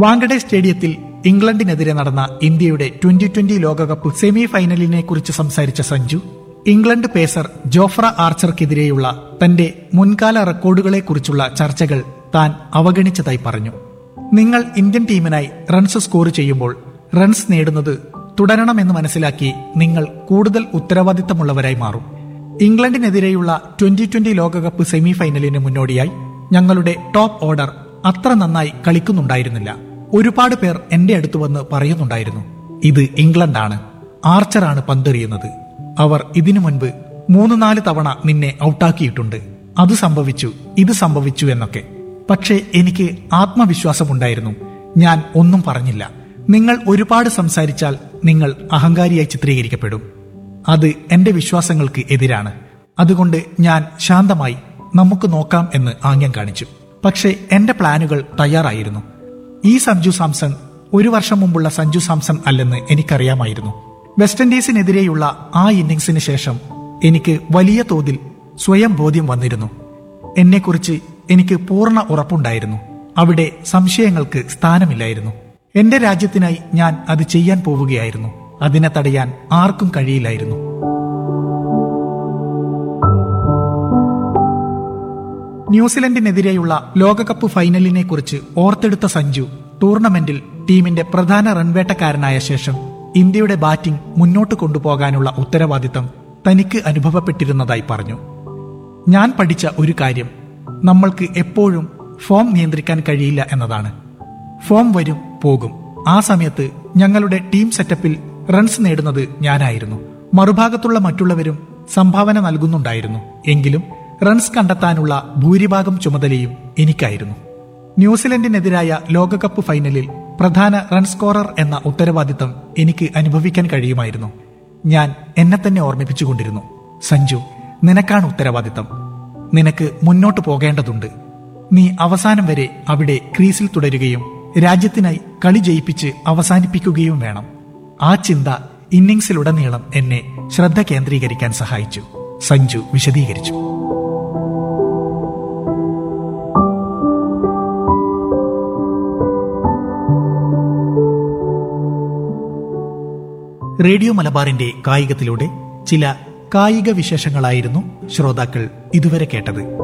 വാങ്കഡെ സ്റ്റേഡിയത്തിൽ ഇംഗ്ലണ്ടിനെതിരെ നടന്ന ഇന്ത്യയുടെ ട്വന്റി ട്വന്റി ലോകകപ്പ് സെമി ഫൈനലിനെ കുറിച്ച് സംസാരിച്ച സഞ്ജു ഇംഗ്ലണ്ട് പേസർ ജോഫ്ര ആർച്ചർക്കെതിരെയുള്ള തന്റെ മുൻകാല റെക്കോർഡുകളെക്കുറിച്ചുള്ള ചർച്ചകൾ താൻ അവഗണിച്ചതായി പറഞ്ഞു നിങ്ങൾ ഇന്ത്യൻ ടീമിനായി റൺസ് സ്കോർ ചെയ്യുമ്പോൾ റൺസ് നേടുന്നത് തുടരണമെന്ന് മനസ്സിലാക്കി നിങ്ങൾ കൂടുതൽ ഉത്തരവാദിത്തമുള്ളവരായി മാറും ഇംഗ്ലണ്ടിനെതിരെയുള്ള ട്വന്റി ട്വന്റി ലോകകപ്പ് സെമി ഫൈനലിന് മുന്നോടിയായി ഞങ്ങളുടെ ടോപ്പ് ഓർഡർ അത്ര നന്നായി കളിക്കുന്നുണ്ടായിരുന്നില്ല ഒരുപാട് പേർ എന്റെ അടുത്ത് വന്ന് പറയുന്നുണ്ടായിരുന്നു ഇത് ഇംഗ്ലണ്ടാണ് ആർച്ചറാണ് പന്തെറിയുന്നത് അവർ ഇതിനു മുൻപ് മൂന്ന് നാല് തവണ നിന്നെ ഔട്ടാക്കിയിട്ടുണ്ട് അത് സംഭവിച്ചു ഇത് സംഭവിച്ചു എന്നൊക്കെ പക്ഷേ എനിക്ക് ആത്മവിശ്വാസമുണ്ടായിരുന്നു ഞാൻ ഒന്നും പറഞ്ഞില്ല നിങ്ങൾ ഒരുപാട് സംസാരിച്ചാൽ നിങ്ങൾ അഹങ്കാരിയായി ചിത്രീകരിക്കപ്പെടും അത് എന്റെ വിശ്വാസങ്ങൾക്ക് എതിരാണ് അതുകൊണ്ട് ഞാൻ ശാന്തമായി നമുക്ക് നോക്കാം എന്ന് ആംഗ്യം കാണിച്ചു പക്ഷേ എന്റെ പ്ലാനുകൾ തയ്യാറായിരുന്നു ഈ സഞ്ജു സാംസൺ ഒരു വർഷം മുമ്പുള്ള സഞ്ജു സാംസൺ അല്ലെന്ന് എനിക്കറിയാമായിരുന്നു വെസ്റ്റ് ഇൻഡീസിനെതിരെയുള്ള ആ ഇന്നിംഗ്സിന് ശേഷം എനിക്ക് വലിയ തോതിൽ സ്വയം ബോധ്യം വന്നിരുന്നു എന്നെക്കുറിച്ച് എനിക്ക് പൂർണ്ണ ഉറപ്പുണ്ടായിരുന്നു അവിടെ സംശയങ്ങൾക്ക് സ്ഥാനമില്ലായിരുന്നു എന്റെ രാജ്യത്തിനായി ഞാൻ അത് ചെയ്യാൻ പോവുകയായിരുന്നു അതിനെ തടയാൻ ആർക്കും കഴിയില്ലായിരുന്നു ന്യൂസിലൻഡിനെതിരെയുള്ള ലോകകപ്പ് ഫൈനലിനെ കുറിച്ച് ഓർത്തെടുത്ത സഞ്ജു ടൂർണമെന്റിൽ ടീമിന്റെ പ്രധാന റൺവേട്ടക്കാരനായ ശേഷം ഇന്ത്യയുടെ ബാറ്റിംഗ് മുന്നോട്ട് കൊണ്ടുപോകാനുള്ള ഉത്തരവാദിത്തം തനിക്ക് അനുഭവപ്പെട്ടിരുന്നതായി പറഞ്ഞു ഞാൻ പഠിച്ച ഒരു കാര്യം നമ്മൾക്ക് എപ്പോഴും ഫോം നിയന്ത്രിക്കാൻ കഴിയില്ല എന്നതാണ് ഫോം വരും പോകും ആ സമയത്ത് ഞങ്ങളുടെ ടീം സെറ്റപ്പിൽ റൺസ് നേടുന്നത് ഞാനായിരുന്നു മറുഭാഗത്തുള്ള മറ്റുള്ളവരും സംഭാവന നൽകുന്നുണ്ടായിരുന്നു എങ്കിലും റൺസ് കണ്ടെത്താനുള്ള ഭൂരിഭാഗം ചുമതലയും എനിക്കായിരുന്നു ന്യൂസിലൻഡിനെതിരായ ലോകകപ്പ് ഫൈനലിൽ പ്രധാന റൺ സ്കോറർ എന്ന ഉത്തരവാദിത്തം എനിക്ക് അനുഭവിക്കാൻ കഴിയുമായിരുന്നു ഞാൻ എന്നെ തന്നെ ഓർമ്മിപ്പിച്ചുകൊണ്ടിരുന്നു സഞ്ജു നിനക്കാണ് ഉത്തരവാദിത്തം നിനക്ക് മുന്നോട്ട് പോകേണ്ടതുണ്ട് നീ അവസാനം വരെ അവിടെ ക്രീസിൽ തുടരുകയും രാജ്യത്തിനായി കളി ജയിപ്പിച്ച് അവസാനിപ്പിക്കുകയും വേണം ആ ചിന്ത ഇന്നിംഗ്സിലുടനീളം എന്നെ ശ്രദ്ധ കേന്ദ്രീകരിക്കാൻ സഹായിച്ചു സഞ്ജു വിശദീകരിച്ചു റേഡിയോ മലബാറിന്റെ കായികത്തിലൂടെ ചില കായിക വിശേഷങ്ങളായിരുന്നു ശ്രോതാക്കൾ ഇതുവരെ കേട്ടത്